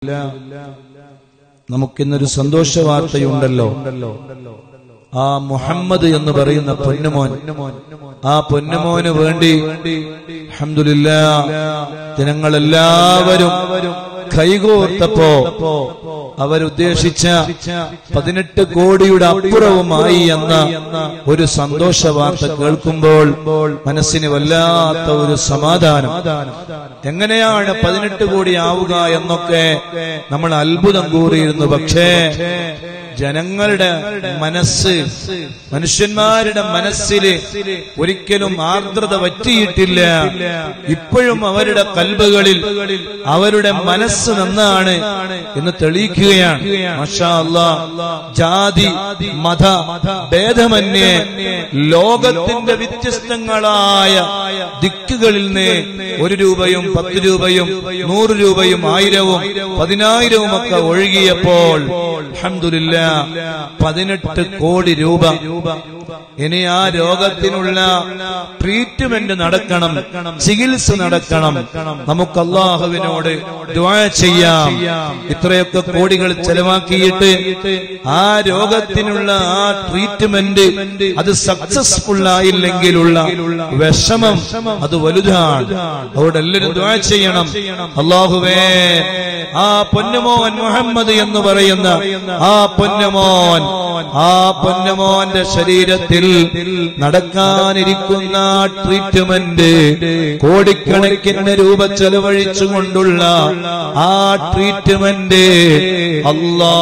നമുക്കിന്നൊരു സന്തോഷ വാർത്തയുണ്ടല്ലോ ആ മുഹമ്മദ് എന്ന് പറയുന്ന പൊന്നുമോൻ ആ പൊന്നുമോന് വേണ്ടി അൽഹംദുലില്ലാ ജനങ്ങളെല്ലാവരും കൈകോർത്തപ്പോ അവരുദ്ദേശിച്ച പതിനെട്ട് കോടിയുടെ അപ്പുറവുമായി എന്ന ഒരു സന്തോഷ വാർത്ത കേൾക്കുമ്പോൾ മനസ്സിന് വല്ലാത്ത ഒരു സമാധാനം എങ്ങനെയാണ് പതിനെട്ട് കോടി ആവുക എന്നൊക്കെ നമ്മൾ അത്ഭുതം കൂറിയിരുന്നു പക്ഷേ ജനങ്ങളുടെ മനസ്സ് മനുഷ്യന്മാരുടെ മനസ്സിൽ ഒരിക്കലും ആർദ്രത പറ്റിയിട്ടില്ല ഇപ്പോഴും അവരുടെ കൽബുകളിൽ അവരുടെ മനസ്സ് നന്നാണ് എന്ന് തെളിയിക്കുകയാണ് മാഷാ അല്ലാ ജാതി മത ഭേദമന്യേ ലോകത്തിന്റെ വ്യത്യസ്തങ്ങളായ ദിക്കുകളിൽ നിന്ന് ഒരു രൂപയും പത്ത് രൂപയും നൂറ് രൂപയും ആയിരവും പതിനായിരവും ഒക്കെ ഒഴുകിയപ്പോൾ അൽഹംദുലില്ലാ പതിനെട്ട് കോടി രൂപ ഇനി ആ രോഗത്തിനുള്ള ട്രീറ്റ്മെന്റ് നടക്കണം ചികിത്സ നടക്കണം നമുക്ക് അള്ളാഹുവിനോട് ദ്വാ ചെയ്യാം ഇത്രയൊക്കെ കോടികൾ ചെലവാക്കിയിട്ട് ആ രോഗത്തിനുള്ള ആ ട്രീറ്റ്മെന്റ് അത് സക്സസ്ഫുൾ ആയില്ലെങ്കിലുള്ള വിഷമം അത് വലുതാണ് അതുകൊണ്ട് എല്ലാവരും ദ്വാ ചെയ്യണം അള്ളാഹുവേ ആ പൊന്നുമോൻ മുഹമ്മദ് എന്ന് പറയുന്ന ആ പൊന്നുമോൻ ആ പൊന്നുമോന്റെ ശരീരത്തിൽ നടക്കാനിരിക്കുന്ന ട്രീറ്റ്മെന്റ് കോടിക്കണക്കിന് രൂപ ചെലവഴിച്ചുകൊണ്ടുള്ള ആ ട്രീറ്റ്മെന്റ് അല്ലാ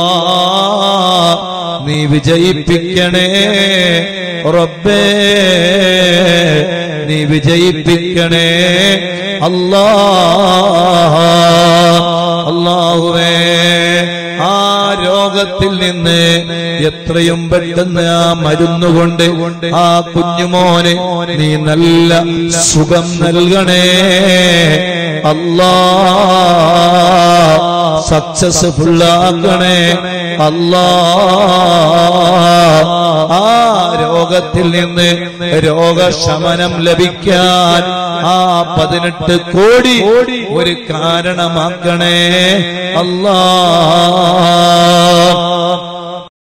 നീ വിജയിപ്പിക്കണേ റബ്ബേ നീ വിജയിപ്പിക്കണേ അല്ലാ അള്ളാഹുവേ ആ രോഗത്തിൽ നിന്ന് എത്രയും പെട്ടെന്ന് ആ മരുന്നുകൊണ്ട് ആ കുഞ്ഞുമോന് നീ നല്ല സുഖം നൽകണേ അല്ലാ സക്സസ്ഫുൾ ആക്കണേ അല്ലാ ആ രോഗത്തിൽ നിന്ന് രോഗശമനം ലഭിക്കാൻ ആ പതിനെട്ട് കോടി ഒരു കാരണമാക്കണേ അല്ലാ